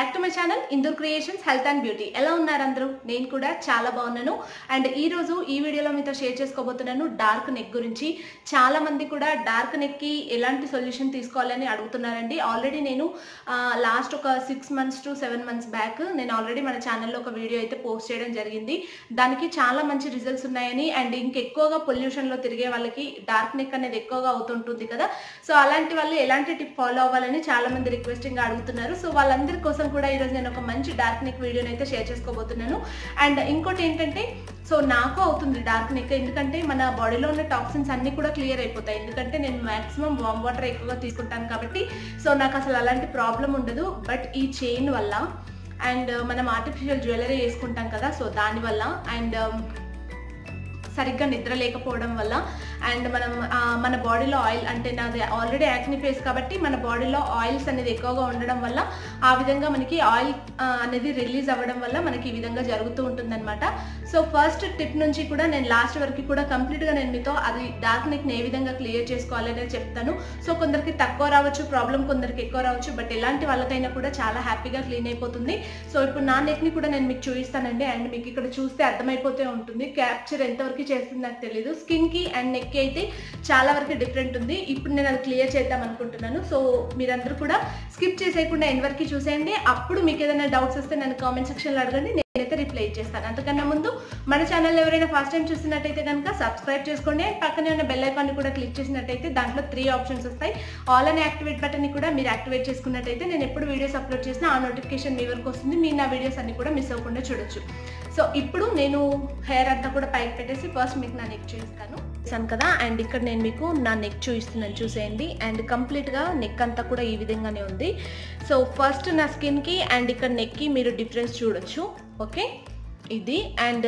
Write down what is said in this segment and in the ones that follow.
back to my channel Indur creations health and beauty ఎలా ఉన్నారు అందరూ నేను కూడా చాలా బాగున్నాను అండ్ ఈ రోజు ఈ వీడియోలో మీతో షేర్ చేసుకోబోతున్నాను డార్క్ నెక్ గురించి చాలా మంది కూడా డార్క్ నెక్ కి ఎలాంటి సొల్యూషన్ తీసుకోవాలని అడుగుతున్నారండి ఆల్రెడీ నేను లాస్ట్ ఒక six months to seven months back నేను ఆల్రెడీ మన ఛానల్లో ఒక వీడియో అయితే పోస్ట్ చేయడం జరిగింది దానికి చాలా మంచి రిజల్ట్స్ ఉన్నాయని అండ్ ఇంకెక్కువగా పొల్యూషన్ లో తిరిగే వాళ్ళకి డార్క్ నెక్ అనేది ఎక్కువగా అవుతుంటుంది కదా సో అలాంటి వాళ్ళు ఎలాంటి టిప్ ఫాలో అవ్వాలని చాలా మంది రిక్వెస్టింగ్ గా అడుగుతున్నారు సో వాళ్ళందరి కోసం కూడా ఈరోజు నేను ఒక మంచి డార్క్ నెక్ వీడియోని అయితే షేర్ చేసుకోబోతున్నాను అండ్ ఇంకోటి ఏంటంటే సో నాకు అవుతుంది డార్క్ నెక్ ఎందుకంటే మన బాడీలో ఉన్న టాక్సిన్స్ అన్ని కూడా క్లియర్ అయిపోతాయి ఎందుకంటే నేను మాక్సిమం వామ్ వాటర్ ఎక్కువగా తీసుకుంటాను కాబట్టి సో నాకు అసలు అలాంటి ప్రాబ్లం ఉండదు బట్ ఈ చైన్ వల్ల అండ్ మనం ఆర్టిఫిషియల్ జ్యువెలరీ వేసుకుంటాం కదా సో దానివల్ల అండ్ సరిగ్గా నిద్ర లేకపోవడం వల్ల అండ్ మనం ఆ, మన బాడీలో ఆయిల్ అంటే నాది ఆల్రెడీ యాక్ని ఫేస్ కాబట్టి మన బాడీలో ఆయిల్స్ అనేది ఎక్కువగా ఉండడం వల్ల ఆ విధంగా మనకి ఆయిల్ ఆ, అనేది రిలీజ్ అవ్వడం వల్ల మనకి ఈ విధంగా జరుగుతూ ఉంటుందన్నమాట సో ఫస్ట్ టిప్ నుంచి కూడా నేను లాస్ట్ వరకు కూడా కంప్లీట్గా నేను మీతో అది డార్క్ నెక్ని ఏ విధంగా క్లియర్ చేసుకోవాలి అనేది చెప్తాను సో కొందరికి తక్కువ రావచ్చు ప్రాబ్లం కొందరికి ఎక్కువ రావచ్చు బట్ ఎలాంటి వాళ్ళకైనా కూడా చాలా హ్యాపీగా క్లీన్ అయిపోతుంది సో ఇప్పుడు నా నెక్ని కూడా నేను మీకు చూపిస్తానండి అండ్ మీకు ఇక్కడ చూస్తే అర్థమైపోతే ఉంటుంది క్యాప్చర్ ఎంతవరకు చేస్తుంది నాకు తెలియదు స్కిన్ కి అండ్ నెక్ కి అయితే చాలా వరకు డిఫరెంట్ ఉంది ఇప్పుడు నేను అది క్లియర్ చేద్దాం అనుకుంటున్నాను సో మీరందరూ కూడా స్కిప్ చేసేయకుండా ఎండ్ వరకు చూసేయండి అప్పుడు మీకు ఏదైనా డౌట్స్ వస్తే నన్ను కామెంట్ సెక్షన్లో అడగండి నేనైతే రిప్లై చేస్తాను అంతకన్నా ముందు మన ఛానల్ ఎవరైనా ఫస్ట్ టైం చూస్తున్నట్టయితే కనుక సబ్స్క్రైబ్ చేసుకోండి అండ్ పక్కనే ఉన్న బెల్ ఐకాన్ కూడా క్లిక్ చేసినట్టయితే దాంట్లో త్రీ ఆప్షన్స్ వస్తాయి ఆల్ అని యాక్టివేట్ బటన్ కూడా మీరు యాక్టివేట్ చేసుకున్నట్టయితే నేను ఎప్పుడు వీడియోస్ అప్లోడ్ చేసినా ఆ నోటిఫికేషన్ మీ వరకు వస్తుంది మీరు నా వీడియోస్ అన్ని కూడా మిస్ అవ్వకుండా చూడొచ్చు సో ఇప్పుడు నేను హెయిర్ అంతా కూడా పైకి పెట్టేసి ఫస్ట్ మీకు నా నెక్ చూపిస్తాను చూసాను కదా అండ్ ఇక్కడ నేను మీకు నా నెక్ చూపిస్తున్నాను చూసేయండి అండ్ కంప్లీట్గా నెక్ అంతా కూడా ఈ విధంగానే ఉంది సో ఫస్ట్ నా స్కిన్కి అండ్ ఇక్కడ నెక్కి మీరు డిఫరెన్స్ చూడొచ్చు ఓకే ఇది అండ్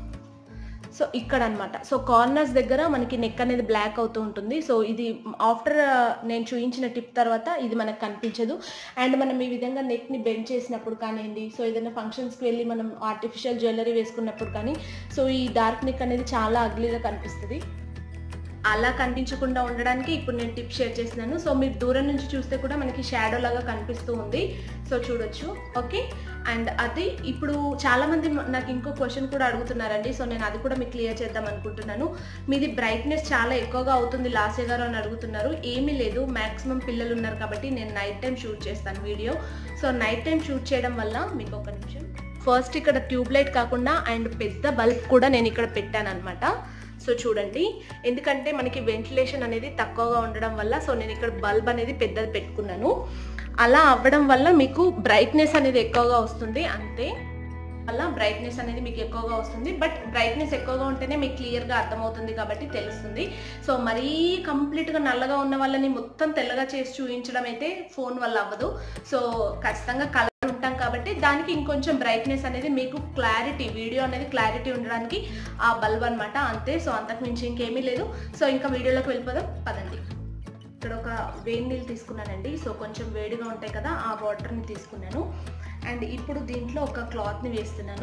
సో ఇక్కడ అనమాట సో కార్నర్స్ దగ్గర మనకి నెక్ అనేది బ్లాక్ అవుతూ ఉంటుంది సో ఇది ఆఫ్టర్ నేను చూపించిన టిప్ తర్వాత ఇది మనకు కనిపించదు అండ్ మనం ఈ విధంగా నెక్ని బెండ్ చేసినప్పుడు కానివ్వండి సో ఏదైనా ఫంక్షన్స్కి వెళ్ళి మనం ఆర్టిఫిషియల్ జ్యువెలరీ వేసుకున్నప్పుడు కానీ సో ఈ డార్క్ నెక్ అనేది చాలా అగ్లీగా కనిపిస్తుంది అలా కనిపించకుండా ఉండడానికి ఇప్పుడు నేను టిప్ షేర్ చేస్తున్నాను సో మీరు దూరం నుంచి చూస్తే కూడా మనకి షాడో లాగా కనిపిస్తూ ఉంది సో చూడొచ్చు ఓకే అండ్ అది ఇప్పుడు చాలా మంది నాకు ఇంకో క్వశ్చన్ కూడా అడుగుతున్నారండి సో నేను అది కూడా మీకు క్లియర్ చేద్దాం అనుకుంటున్నాను మీది బ్రైట్నెస్ చాలా ఎక్కువగా అవుతుంది లాసే గారు అని అడుగుతున్నారు ఏమీ లేదు మాక్సిమం పిల్లలు ఉన్నారు కాబట్టి నేను నైట్ టైం షూట్ చేస్తాను video so night time shoot చేయడం వల్ల మీకు ఒక నిమిషం ఫస్ట్ ఇక్కడ ట్యూబ్ లైట్ కాకుండా అండ్ పెద్ద బల్బ్ కూడా నేను ఇక్కడ పెట్టాను అనమాట సో చూడండి ఎందుకంటే మనకి వెంటిలేషన్ అనేది తక్కువగా ఉండడం వల్ల సో నేను ఇక్కడ బల్బ్ అనేది పెద్దది పెట్టుకున్నాను అలా అవ్వడం వల్ల మీకు బ్రైట్నెస్ అనేది ఎక్కువగా వస్తుంది అంతే వల్ల బ్రైట్నెస్ అనేది మీకు ఎక్కువగా వస్తుంది బట్ బ్రైట్నెస్ ఎక్కువగా ఉంటేనే మీకు క్లియర్గా అర్థమవుతుంది కాబట్టి తెలుస్తుంది సో మరీ కంప్లీట్గా నల్లగా ఉన్న వాళ్ళని మొత్తం తెల్లగా చేసి చూపించడం అయితే ఫోన్ వల్ల అవ్వదు సో ఖచ్చితంగా కలర్ ఉంటాం కాబట్టి దానికి ఇంకొంచెం బ్రైట్నెస్ అనేది మీకు క్లారిటీ వీడియో అనేది క్లారిటీ ఉండడానికి ఆ బల్బ్ అనమాట అంతే సో అంతకు మించి ఇంకేమీ లేదు సో ఇంకా వీడియోలోకి వెళ్ళిపోదాం పదండి ఇక్కడ ఒక వేడి నీళ్ళు తీసుకున్నానండి సో కొంచెం వేడిగా ఉంటాయి కదా ఆ వాటర్ని తీసుకున్నాను అండ్ ఇప్పుడు దీంట్లో ఒక క్లాత్ని వేస్తున్నాను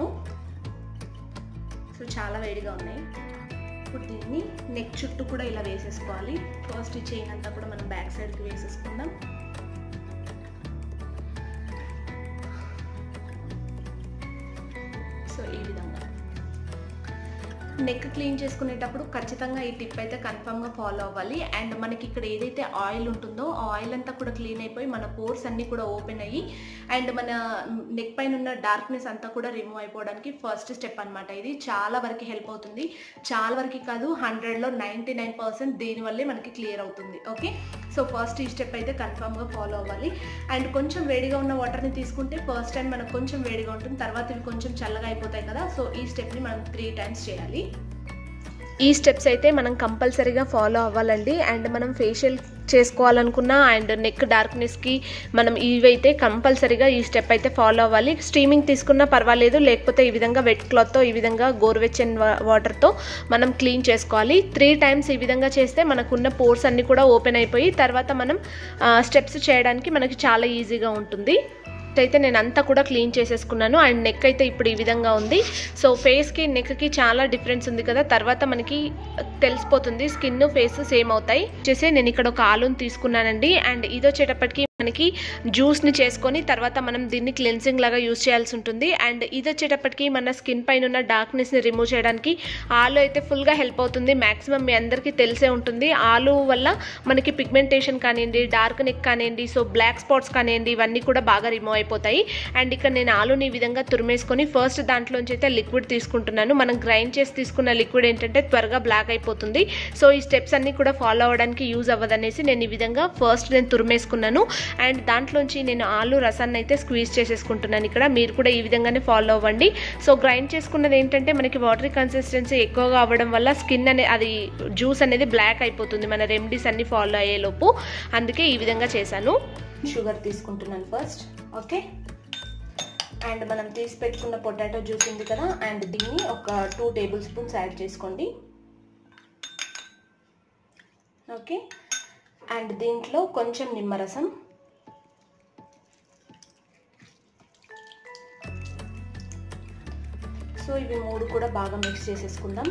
సో చాలా వేడిగా ఉన్నాయి ఇప్పుడు దీన్ని నెక్ చుట్టూ కూడా ఇలా వేసేసుకోవాలి ఫస్ట్ ఈ చైన్ అంతా కూడా మనం బ్యాక్ సైడ్కి వేసేసుకుందాం సో ఈ విధంగా నెక్ క్లీన్ చేసుకునేటప్పుడు ఖచ్చితంగా ఈ టిప్ అయితే కన్ఫర్మ్గా ఫాలో అవ్వాలి అండ్ మనకి ఇక్కడ ఏదైతే ఆయిల్ ఉంటుందో ఆ ఆయిల్ అంతా కూడా క్లీన్ అయిపోయి మన పోర్స్ అన్నీ కూడా ఓపెన్ అయ్యి అండ్ మన నెక్ పైన ఉన్న డార్క్నెస్ అంతా కూడా రిమూవ్ అయిపోవడానికి ఫస్ట్ స్టెప్ అనమాట ఇది చాలా వరకు హెల్ప్ అవుతుంది చాలా వరకు కాదు హండ్రెడ్లో నైంటీ నైన్ పర్సెంట్ దీనివల్లే మనకి క్లియర్ అవుతుంది ఓకే సో ఫస్ట్ ఈ స్టెప్ అయితే కన్ఫర్మ్గా ఫాలో అవ్వాలి అండ్ కొంచెం వేడిగా ఉన్న వాటర్ని తీసుకుంటే ఫస్ట్ టైం మనకు కొంచెం వేడిగా ఉంటుంది తర్వాత ఇవి కొంచెం చల్లగా అయిపోతాయి కదా సో ఈ స్టెప్ని మనం త్రీ టైమ్స్ చేయాలి ఈ స్టెప్స్ అయితే మనం కంపల్సరీగా ఫాలో అవ్వాలండి అండ్ మనం ఫేషియల్ చేసుకోవాలనుకున్న అండ్ నెక్ డార్క్నెస్కి మనం ఇవైతే కంపల్సరీగా ఈ స్టెప్ అయితే ఫాలో అవ్వాలి స్టీమింగ్ తీసుకున్నా పర్వాలేదు లేకపోతే ఈ విధంగా వెట్ క్లాత్తో ఈ విధంగా గోరువెచ్చని వాటర్తో మనం క్లీన్ చేసుకోవాలి త్రీ టైమ్స్ ఈ విధంగా చేస్తే మనకున్న పోర్స్ అన్నీ కూడా ఓపెన్ అయిపోయి తర్వాత మనం స్టెప్స్ చేయడానికి మనకి చాలా ఈజీగా ఉంటుంది అయితే నేను అంతా కూడా క్లీన్ చేసేసుకున్నాను అండ్ నెక్ అయితే ఇప్పుడు ఈ విధంగా ఉంది సో ఫేస్కి నెక్కి చాలా డిఫరెన్స్ ఉంది కదా తర్వాత మనకి తెలిసిపోతుంది స్కిన్ ఫేస్ సేమ్ అవుతాయి చేసి నేను ఇక్కడ ఒక ఆలుని తీసుకున్నానండి అండ్ ఇది వచ్చేటప్పటికి మనకి జ్యూస్ని చేసుకొని తర్వాత మనం దీన్ని క్లెన్సింగ్ లాగా యూస్ చేయాల్సి ఉంటుంది అండ్ ఇది వచ్చేటప్పటికి మన స్కిన్ పైన ఉన్న డార్క్నెస్ని రిమూవ్ చేయడానికి ఆలు అయితే ఫుల్గా హెల్ప్ అవుతుంది మ్యాక్సిమం మీ అందరికీ తెలిసే ఉంటుంది ఆలు వల్ల మనకి పిగ్మెంటేషన్ కానివ్వండి డార్క్ నెక్ కానివ్వండి సో బ్లాక్ స్పాట్స్ కానివ్వండి ఇవన్నీ కూడా బాగా రిమూవ్ అయిపోతాయి అండ్ ఇక్కడ నేను ఆలుని ఈ విధంగా తురిమేసుకొని ఫస్ట్ దాంట్లోంచి అయితే లిక్విడ్ తీసుకుంటున్నాను మనం గ్రైండ్ చేసి తీసుకున్న లిక్విడ్ ఏంటంటే త్వరగా బ్లాక్ అయిపోతుంది సో ఈ స్టెప్స్ అన్ని కూడా ఫాలో అవ్వడానికి యూజ్ అవ్వదనేసి నేను ఈ విధంగా ఫస్ట్ నేను తురిమేసుకున్నాను అండ్ దాంట్లోంచి నేను ఆలు రసాన్ని అయితే స్క్వీజ్ చేసేసుకుంటున్నాను ఇక్కడ మీరు కూడా ఈ విధంగానే ఫాలో అవ్వండి సో గ్రైండ్ చేసుకున్నది ఏంటంటే మనకి వాటర్ కన్సిస్టెన్సీ ఎక్కువగా అవ్వడం వల్ల స్కిన్ అనే అది జ్యూస్ అనేది బ్లాక్ అయిపోతుంది మన రెమెడీస్ అన్ని ఫాలో అయ్యేలోపు అందుకే ఈ విధంగా చేశాను షుగర్ తీసుకుంటున్నాను ఫస్ట్ ఓకే అండ్ మనం తీసి పెట్టుకున్న పొటాటో జ్యూస్ ఉంది కదా అండ్ దీన్ని ఒక టూ టేబుల్ స్పూన్స్ యాడ్ చేసుకోండి ఓకే అండ్ దీంట్లో కొంచెం నిమ్మరసం సో ఇవి మూడు కూడా బాగా మిక్స్ చేసేసుకుందాం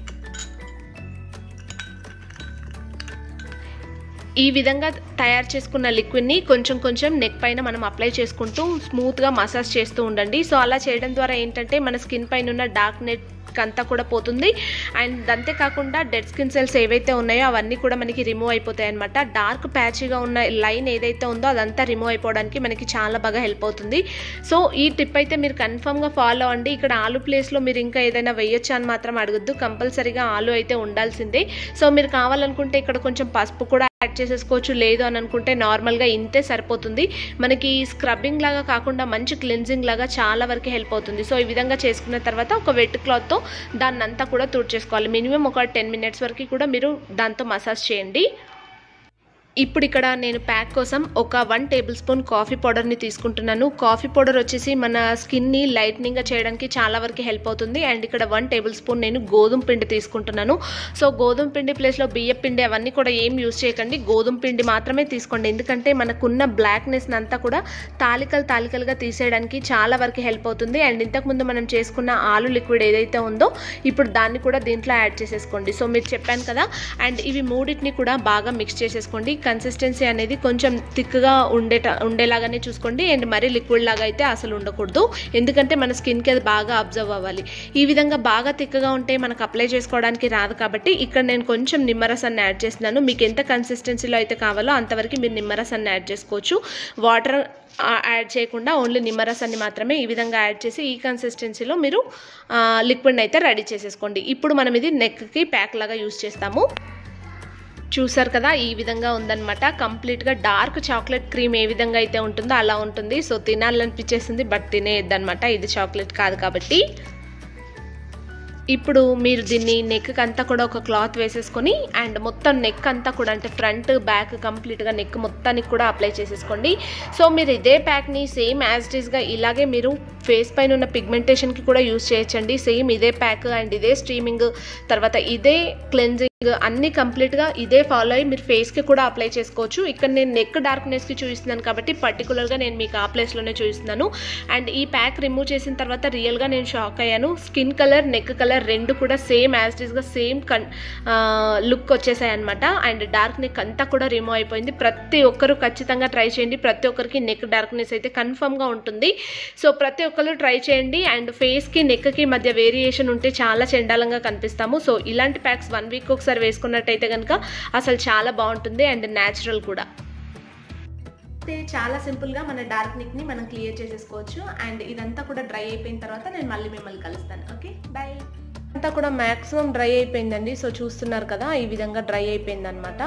ఈ విధంగా తయారు చేసుకున్న లిక్విడ్ని కొంచెం కొంచెం నెక్ పైన మనం అప్లై చేసుకుంటూ స్మూత్గా మసాజ్ చేస్తూ ఉండండి సో అలా చేయడం ద్వారా ఏంటంటే మన స్కిన్ పైన ఉన్న డార్క్ నెట్ అంతా కూడా పోతుంది అండ్ అంతేకాకుండా డెడ్ స్కిన్ సెల్స్ ఏవైతే ఉన్నాయో అవన్నీ కూడా మనకి రిమూవ్ అయిపోతాయి అనమాట డార్క్ ప్యాచ్గా ఉన్న లైన్ ఏదైతే ఉందో అదంతా రిమూవ్ అయిపోవడానికి మనకి చాలా బాగా హెల్ప్ అవుతుంది సో ఈ టిప్ అయితే మీరు కన్ఫర్మ్గా ఫాలో అవ్వండి ఇక్కడ ఆలు ప్లేస్లో మీరు ఇంకా ఏదైనా వేయొచ్చా అని మాత్రం అడగద్దు కంపల్సరీగా ఆలు అయితే ఉండాల్సిందే సో మీరు కావాలనుకుంటే ఇక్కడ కొంచెం పసుపు కూడా యాడ్ చేసేసుకోవచ్చు లేదు అని అనుకుంటే నార్మల్గా ఇంతే సరిపోతుంది మనకి స్క్రబ్బింగ్ లాగా కాకుండా మంచి క్లెన్జింగ్ లాగా చాలా వరకు హెల్ప్ అవుతుంది సో ఈ విధంగా చేసుకున్న తర్వాత ఒక వెట్ క్లాత్తో దాన్ని అంతా కూడా తుడిచేసుకోవాలి మినిమం ఒక టెన్ మినిట్స్ వరకు కూడా మీరు దాంతో మసాజ్ చేయండి ఇప్పుడు ఇక్కడ నేను ప్యాక్ కోసం ఒక వన్ టేబుల్ స్పూన్ కాఫీ పౌడర్ని తీసుకుంటున్నాను కాఫీ పౌడర్ వచ్చేసి మన స్కిన్ని లైట్నింగ్గా చేయడానికి చాలా వరకు హెల్ప్ అవుతుంది అండ్ ఇక్కడ వన్ టేబుల్ స్పూన్ నేను గోధుమ పిండి తీసుకుంటున్నాను సో గోధుమ పిండి ప్లేస్లో బియ్య పిండి అవన్నీ కూడా ఏం యూజ్ చేయకండి గోధుమ పిండి మాత్రమే తీసుకోండి ఎందుకంటే మనకున్న బ్లాక్నెస్ అంతా కూడా తాలికలు తాలికలుగా తీసేయడానికి చాలా వరకు హెల్ప్ అవుతుంది అండ్ ఇంతకుముందు మనం చేసుకున్న ఆలు లిక్విడ్ ఏదైతే ఉందో ఇప్పుడు దాన్ని కూడా దీంట్లో యాడ్ చేసేసుకోండి సో మీరు చెప్పాను కదా అండ్ ఇవి మూడింటిని కూడా బాగా మిక్స్ చేసేసుకోండి కన్సిస్టెన్సీ అనేది కొంచెం థిక్గా ఉండేట ఉండేలాగానే చూసుకోండి అండ్ మరీ లిక్విడ్ లాగా అయితే అసలు ఉండకూడదు ఎందుకంటే మన స్కిన్కి అది బాగా అబ్జర్వ్ అవ్వాలి ఈ విధంగా బాగా థిక్గా ఉంటే మనకు అప్లై చేసుకోవడానికి రాదు కాబట్టి ఇక్కడ నేను కొంచెం నిమ్మరసాన్ని యాడ్ చేస్తున్నాను మీకు ఎంత కన్సిస్టెన్సీలో అయితే కావాలో అంతవరకు మీరు నిమ్మరసాన్ని యాడ్ చేసుకోవచ్చు వాటర్ యాడ్ చేయకుండా ఓన్లీ నిమ్మరసాన్ని మాత్రమే ఈ విధంగా యాడ్ చేసి ఈ కన్సిస్టెన్సీలో మీరు లిక్విడ్ని అయితే రెడీ చేసేసుకోండి ఇప్పుడు మనం ఇది నెక్కి ప్యాక్ లాగా యూస్ చేస్తాము చూసారు కదా ఈ విధంగా ఉందన్నమాట కంప్లీట్గా డార్క్ చాక్లెట్ క్రీమ్ ఏ విధంగా అయితే ఉంటుందో అలా ఉంటుంది సో తినాలనిపించేసింది బట్ తినేయద్దనమాట ఇది చాక్లెట్ కాదు కాబట్టి ఇప్పుడు మీరు దీన్ని నెక్ అంతా కూడా ఒక క్లాత్ వేసేసుకొని అండ్ మొత్తం నెక్ అంతా కూడా అంటే ఫ్రంట్ బ్యాక్ కంప్లీట్గా నెక్ మొత్తానికి కూడా అప్లై చేసేసుకోండి సో మీరు ఇదే ప్యాక్ని సేమ్ యాజ్ ఇట్ ఈస్గా ఇలాగే మీరు ఫేస్ పైన ఉన్న పిగ్మెంటేషన్కి కూడా యూస్ చేయొచ్చండి సేమ్ ఇదే ప్యాక్ అండ్ ఇదే స్ట్రీమింగ్ తర్వాత ఇదే క్లెన్జింగ్ అన్ని కంప్లీట్గా ఇదే ఫాలో అయ్యి మీరు ఫేస్కి కూడా అప్లై చేసుకోవచ్చు ఇక్కడ నేను నెక్ డార్క్నెస్కి చూపిస్తున్నాను కాబట్టి పర్టికులర్గా నేను మీకు ఆ ప్లేస్లోనే చూపిస్తున్నాను అండ్ ఈ ప్యాక్ రిమూవ్ చేసిన తర్వాత రియల్గా నేను షాక్ అయ్యాను స్కిన్ కలర్ నెక్ కలర్ రెండు కూడా సేమ్ యాజ్ ఇస్గా సేమ్ కన్ లుక్ వచ్చేసాయి అనమాట అండ్ డార్క్ నెక్ అంతా కూడా రిమూవ్ అయిపోయింది ప్రతి ఒక్కరు ఖచ్చితంగా ట్రై చేయండి ప్రతి ఒక్కరికి నెక్ డార్క్నెస్ అయితే కన్ఫర్మ్గా ఉంటుంది సో ప్రతి ఒక్కరు ట్రై చేయండి అండ్ ఫేస్కి నెక్కి మధ్య వేరియేషన్ ఉంటే చాలా చెండాలంగా కనిపిస్తాము సో ఇలాంటి ప్యాక్స్ వన్ వీక్ ఒకసారి వేసుకున్నట్టయితే కనుక అసలు చాలా బాగుంటుంది అండ్ న్యాచురల్ కూడా అయితే చాలా సింపుల్గా మన డార్క్ నెక్ని మనం క్లియర్ చేసేసుకోవచ్చు అండ్ ఇదంతా కూడా డ్రై అయిపోయిన తర్వాత నేను మళ్ళీ మిమ్మల్ని కలుస్తాను ఓకే బాయ్ అంతా కూడా మ్యాక్సిమం డ్రై అయిపోయిందండి సో చూస్తున్నారు కదా ఈ విధంగా డ్రై అయిపోయింది అనమాట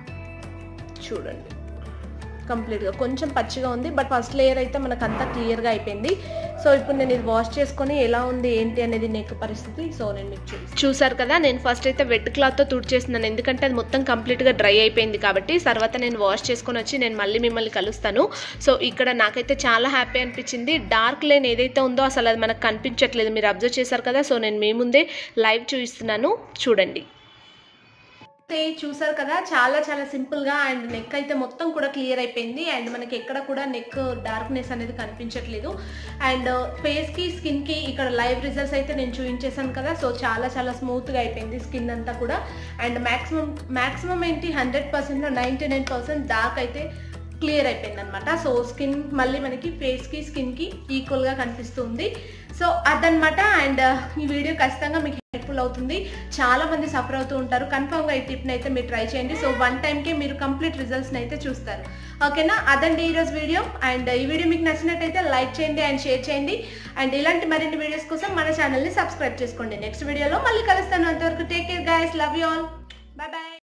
చూడండి కంప్లీట్గా కొంచెం పచ్చిగా ఉంది బట్ ఫస్ట్ లేయర్ అయితే మనకు అంతా క్లియర్గా అయిపోయింది సో ఇప్పుడు నేను ఇది వాష్ చేసుకొని ఎలా ఉంది ఏంటి అనేది నెక్ పరిస్థితి సో నేను మీకు చూసి చూసారు కదా నేను ఫస్ట్ అయితే వెట్ క్లాత్తో తుడిచేస్తున్నాను ఎందుకంటే అది మొత్తం కంప్లీట్గా డ్రై అయిపోయింది కాబట్టి తర్వాత నేను వాష్ చేసుకొని వచ్చి నేను మళ్ళీ మిమ్మల్ని కలుస్తాను సో ఇక్కడ నాకైతే చాలా హ్యాపీ అనిపించింది డార్క్ లైన్ ఏదైతే ఉందో అసలు అది మనకు కనిపించట్లేదు మీరు అబ్జర్వ్ చేశారు కదా సో నేను మీ ముందే లైవ్ చూపిస్తున్నాను చూడండి అయితే చూసారు కదా చాలా చాలా సింపుల్గా అండ్ నెక్ అయితే మొత్తం కూడా క్లియర్ అయిపోయింది అండ్ మనకి ఎక్కడ కూడా నెక్ డార్క్నెస్ అనేది కనిపించట్లేదు అండ్ ఫేస్కి స్కిన్కి ఇక్కడ లైవ్ రిజల్ట్స్ అయితే నేను చూపించేసాను కదా సో చాలా చాలా స్మూత్గా అయిపోయింది స్కిన్ అంతా కూడా అండ్ మ్యాక్సిమం మ్యాక్సిమం ఏంటి హండ్రెడ్ పర్సెంట్లో నైంటీ నైన్ పర్సెంట్ డార్క్ అయితే క్లియర్ అయిపోయింది అనమాట సో స్కిన్ మళ్ళీ మనకి ఫేస్కి స్కిన్కి ఈక్వల్గా కనిపిస్తుంది సో అదనమాట అండ్ ఈ వీడియో ఖచ్చితంగా మీకు హెల్ప్ఫుల్ అవుతుంది చాలా మంది సఫర్ అవుతూ ఉంటారు కన్ఫర్మ్గా ఈ టిప్ని అయితే మీరు ట్రై చేయండి సో వన్ టైంకే మీరు కంప్లీట్ రిజల్ట్స్ని అయితే చూస్తారు ఓకేనా అదండి ఈరోజు వీడియో అండ్ ఈ వీడియో మీకు నచ్చినట్టయితే లైక్ చేయండి అండ్ షేర్ చేయండి అండ్ ఇలాంటి మరిన్ని వీడియోస్ కోసం మన ఛానల్ని సబ్స్క్రైబ్ చేసుకోండి నెక్స్ట్ వీడియోలో మళ్ళీ కలుస్తాను అంతవరకు take care guys love you all bye bye